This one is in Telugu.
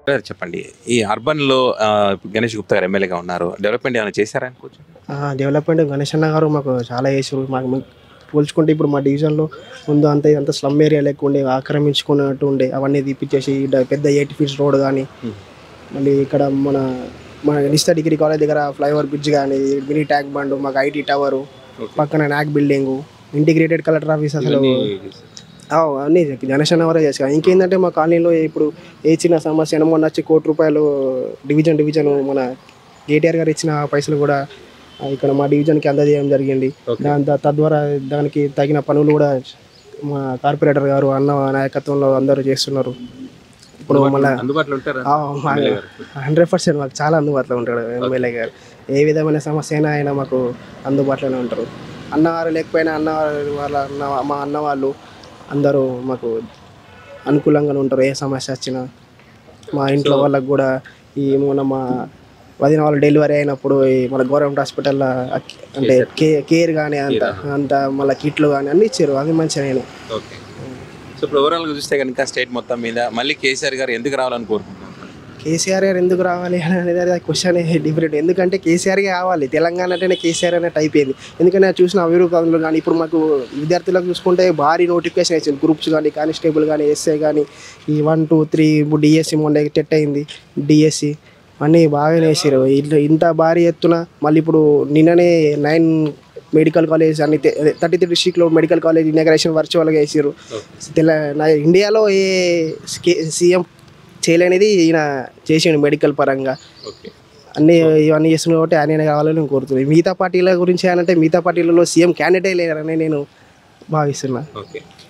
సార్ చెప్పండి ఈ అర్బన్లో ఆ, గణేష్ గుప్తా గారు ఎమ్మెల్యేగా ఉన్నారు డెవలప్మెంట్ ఏమైనా చేశారా అనుకోవచ్చు ఆ, డెవలప్మెంట్ గణేష్ అన్న గారు మాకు చాలా చేసారు మాకు మాకు పోల్చుకుంటే ఇప్పుడు మా డివిజన్లో ముందు అంత ఇదంతా స్లమ్ ఏరియా లెక్క ఉండే ఆక్రమించుకున్నట్టు ఉండే అవన్నీ తీపిచ్చేసి ఈడ పెద్ద ఎయిట్ ఫీట్స్ రోడ్ కానీ మళ్ళీ ఇక్కడ మన మన నిస్తా డిగ్రీ కాలేజ్ దగ్గర ఫ్లైఓవర్ బ్రిడ్జ్ కానీ మినీ ట్యాంక్ బండ్ మాకు ఐటీ టవరు పక్కన నాక్ బిల్డింగు ఇంటిగ్రేటెడ్ కలెక్టర్ ఆఫీస్ అసలు ఆ, అన్నీ గణేష్ అన్న వరే చేసారు ఇంకేంటంటే మా కాలనీలో ఇప్పుడు ఏ చిన్న సమస్య మొన్న వచ్చి కోటి రూపాయలు డివిజన్ డివిజన్ మన కేటీఆర్ గారు ఇచ్చిన పైసలు కూడా ఆ, ఇక్కడ మా డివిజన్కి అందజేయడం జరిగింది దాని ద- తద్వారా దానికి తగిన పనులు కూడా మా కార్పొరేటర్ గారు అన్న నాయకత్వంలో అందరూ చేస్తున్నారు ఇప్పుడు మళ్ళీ అందుబాటులో ఉంటారా హండ్రెడ్ పర్సెంట్ మాకు చాలా అందుబాటులో ఉంటాడు ఎమ్మెల్యే గారు ఏ విధమైన సమస్య అయినా ఆయన మాకు అందుబాటులోనే ఉంటారు అన్నవారు లేకపోయినా అన్నవారు వాళ్ళ అన్న మా అన్న వాళ్ళు అందరూ మాకు అనుకూలంగానే ఉంటారు ఏ సమస్య వచ్చినా మా ఇంట్లో వాళ్ళకి కూడా ఈ మొన్న మా వదిన వాళ్ళు డెలివరీ అయినప్పుడు ఈ మన గవర్నమెంట్ హాస్పిటల్లో అంటే కే కేర్ కానీ అంత అంత మళ్ళీ కిట్లు కానీ అన్ని ఇచ్చారు అది మంచిగా నేను ఓకే సో ఇప్పుడు ఓవరాల్గా చూస్తే కనుక స్టేట్ మొత్తం మీద మళ్ళీ కేసీఆర్ గారు ఎందుకు రావాలని కోరుకుంటున్నారు కేసీఆర్ గారు ఎందుకు రావాలి అనేది అది క్వశ్చన్ డిఫరెంట్ ఎందుకంటే కేసీఆర్ కావాలి తెలంగాణ అంటేనే కేసీఆర్ అన్నట్టు అయిపోయింది ఎందుకంటే నేను చూసిన అభివృద్ధి పనులు కానీ ఇప్పుడు మాకు విద్యార్థులకు చూసుకుంటే భారీ నోటిఫికేషన్ ఇచ్చింది గ్రూప్స్ కానీ కానిస్టేబుల్ కానీ ఎస్ఐ కానీ ఈ వన్ టూ త్రీ ఇప్పుడు డిఎస్సి మొన్న టెట్ అయింది డిఎస్సి అన్నీ బాగానే వేసారు ఇట్లా ఇంత భారీ ఎత్తున మళ్ళీ ఇప్పుడు నిన్ననే నైన్ మెడికల్ కాలేజ్ అన్ని థర్టీ త్రీ డిస్ట్రిక్ట్లో మెడికల్ కాలేజ్ ఇనాగ్రేషన్ వర్చువల్గా వేసారు తెల నా- ఇండియాలో ఏ సీఎం చేయలేనిది ఈయన చేసిండు మెడికల్ పరంగా ఓకే అన్ని ఇవన్నీ చేస్తున్నాడు కాబట్టి ఆయన కావాలని నేను కోరుతున్నాను మిగతా పార్టీల గురించి అంటే మిగతా పార్టీలలో సీఎం క్యాండిడేట్ లేరని నేను భావిస్తున్నా ఓకే